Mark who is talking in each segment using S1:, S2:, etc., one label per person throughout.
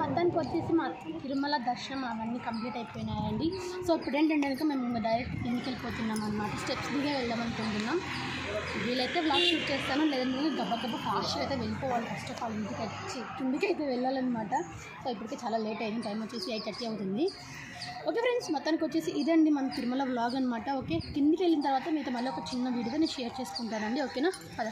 S1: మొత్తానికి వచ్చేసి మా తిరుమల దర్శనం అవన్నీ కంప్లీట్ అయిపోయినాయండి సో ఇప్పుడు ఏంటంటే కనుక మేము ఇంకా డైరెక్ట్ కిందకి వెళ్ళిపోతున్నాం అనమాట స్టెప్స్ దిగే వెళ్దాం అనుకుంటున్నాం వీలైతే బ్లాగ్ షూట్ చేస్తాను లేదంటే గబ్బ గబ్బ ఫాస్ట్గా అయితే వెళ్ళిపోవాలి ఫస్ట్ ఆఫ్ ఆల్ ఇంటికి వచ్చి కిందికి అయితే వెళ్ళాలన్నమాట సో ఇప్పటికే చాలా లేట్ అయింది టైం వచ్చేసి ఎయిట్ థర్టీ అవుతుంది ఓకే ఫ్రెండ్స్ మొత్తానికి వచ్చేసి ఇదండి మన తిరుమల వ్లాగ్ అనమాట ఓకే కిందికి వెళ్ళిన తర్వాత మీతో మళ్ళీ ఒక చిన్న వీడియో నేను షేర్ చేసుకుంటానండి ఓకేనా పద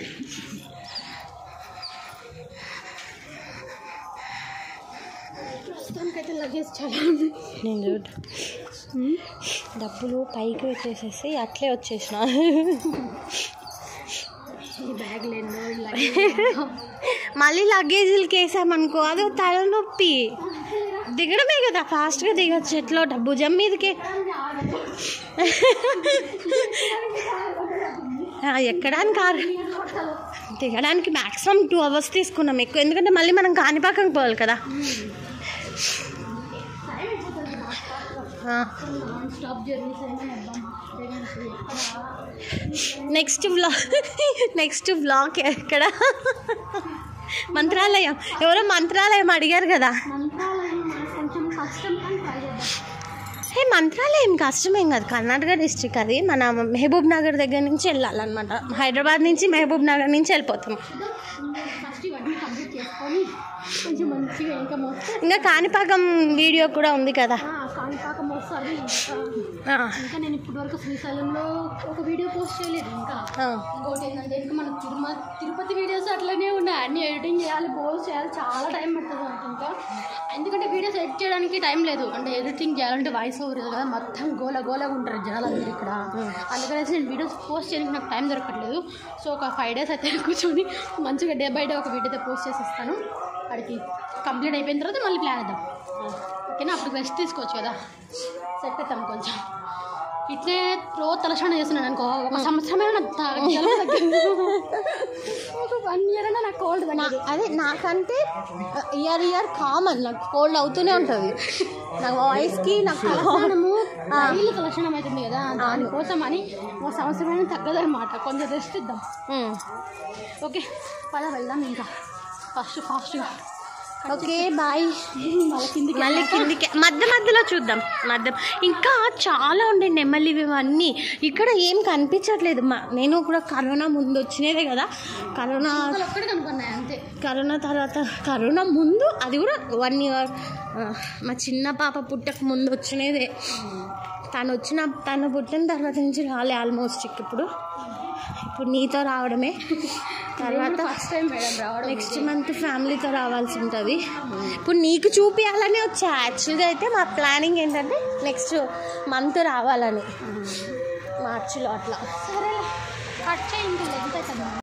S1: ప్రస్తుతానికైతే లగేజ్ చాలా ఉంది
S2: నేను చూడు డబ్బులు పైకి పెట్టేసేసి అట్లే వచ్చేసిన
S1: ఈ బ్యాగ్ లేను లగేజ్
S2: మళ్ళీ లగేజీలకి వేసామనుకో అది తలనొప్పి దిగడమే కదా ఫాస్ట్గా దిగచ్చు ఎట్లో భుజం మీదకి ఆ, ఎక్కడానికి ఆరు దిగడానికి మ్యాక్సిమం టూ అవర్స్ తీసుకున్నాం ఎక్కువ ఎందుకంటే మళ్ళీ మనం కాణిపాకం పోవాలి కదా
S1: నాన్ స్టాప్ జర్నీస్ అయినా
S2: నెక్స్ట్ వ్లాగ్ నెక్స్ట్ వ్లాగ్ ఎక్కడ మంత్రాలయం ఎవరో మంత్రాలయం అడిగారు కదా
S1: మంత్రాలయం మనకు కొంచెం కష్టం కానీ ట్రై చేద్దాం
S2: ఏ మంత్రాలయం కష్టమేం కాదు కర్ణాటక డిస్ట్రిక్ట్ అది మన మహబూబ్ నగర్ దగ్గర నుంచి వెళ్ళాలన్నమాట హైదరాబాద్ నుంచి మహబూబ్ నగర్ నుంచి వెళ్ళిపోతాం
S1: ఫస్ట్ ఇవన్నీ కంప్లీట్ చేసుకొని కొంచెం మంచిగా ఇంకా మొత్తం
S2: ఇంకా కాణిపాకం వీడియో కూడా ఉంది కదా
S1: కాణిపాకం వస్తుంది ఇంకా
S2: ఆ,
S1: ఇంకా నేను ఇప్పటి వరకు శ్రీశైలంలో ఒక వీడియో పోస్ట్ చేయలేదు ఇంకా
S2: ఆ.
S1: ఇంకోటి ఏంటంటే ఇంకా మన తిరుమ తిరుపతి వీడియోస్ అట్లనే ఉన్నాయి అన్ని ఎడిటింగ్ చేయాలి పోస్ట్ చేయాలి చాలా టైం పడుతుంది మనకి ఇంకా ఎందుకంటే వీడియోస్ ఎడిట్ చేయడానికి టైం లేదు అంటే ఎడిటింగ్ చేయాలంటే వాయిస్ ఓవర్ కదా మొత్తం గోల గోలగా ఉంటారు జనాలందరూ ఇక్కడ అందుకనేసి నేను వీడియోస్ పోస్ట్ చేయడానికి నాకు టైం దొరకట్లేదు సో ఒక ఫైవ్ డేస్ అయితే కూర్చొని మంచిగా డే బై డే ఒక వీడియో అయితే పోస్ట్ చేసేస్తాను వాడికి కంప్లీట్ అయిపోయిన తర్వాత మళ్ళీ ప్లాన్ వేద్దాం ఓకేనా అప్పుడు రెస్ట్ తీసుకోవచ్చు కదా సెట్ అవుతాం కొంచెం ఇట్లే రోజు తలస్నానం చేస్తున్నాను అనుకో ఒక సంవత్సరమే నాకు తా- జలుబు తగ్గింది ఒక వన్ ఇయర్ అయినా నాకు కోల్డ్
S2: నా
S1: తగ్గదు
S2: అదే నాకంటే ఇయర్ ఇయర్ కామన్ నాకు కోల్డ్ అవుతూనే ఉంటుంది నాకు వాయిస్కి నాకు
S1: తలస్నానము డైలీ తలస్నానం అవుతుంది కదా దానికోసం అని ఒక సంవత్సరమైనా తగ్గదనమాట కొంచెం రెస్ట్ ఇద్దాం
S2: ఉమ్.
S1: ఓకే పద వెళ్దాం ఇంకా ఫస్ట్ ఫాస్ట్గా
S2: ఓకే బాయ్
S1: మళ్ళీ కిందికి
S2: మళ్ళీ కిందికి మధ్య మధ్యలో చూద్దాం మధ్య ఇంకా చాలా ఉండే నెమ్మలి ఇవన్నీ ఇక్కడ ఏం కనిపించట్లేదు మా నేను కూడా కరోనా ముందు వచ్చినదే కదా కరోనా
S1: అసలు ఒక్కడే కనుక్కున్నాయి అంతే
S2: కరోనా తర్వాత కరోనా ముందు అది కూడా వన్ ఇయర్ మా చిన్న పాప పుట్టక ముందు వచ్చినదే తను వచ్చిన తను పుట్టిన తర్వాత నుంచి రాలే ఆల్మోస్ట్ ఇప్పుడు ఇప్పుడు నీతో రావడమే తర్వాత
S1: ఫస్ట్ టైం మేడం రావడం
S2: నెక్స్ట్ మంత్ ఫ్యామిలీతో రావాల్సి ఉంటుంది ఇప్పుడు నీకు చూపించాలని వచ్చా యాక్చువల్గా అయితే మా ప్లానింగ్ ఏంటంటే నెక్స్ట్ మంత్ రావాలని మార్చిలో అట్లా
S1: సరే కట్ చేయండి లెగ్ అవుతుంది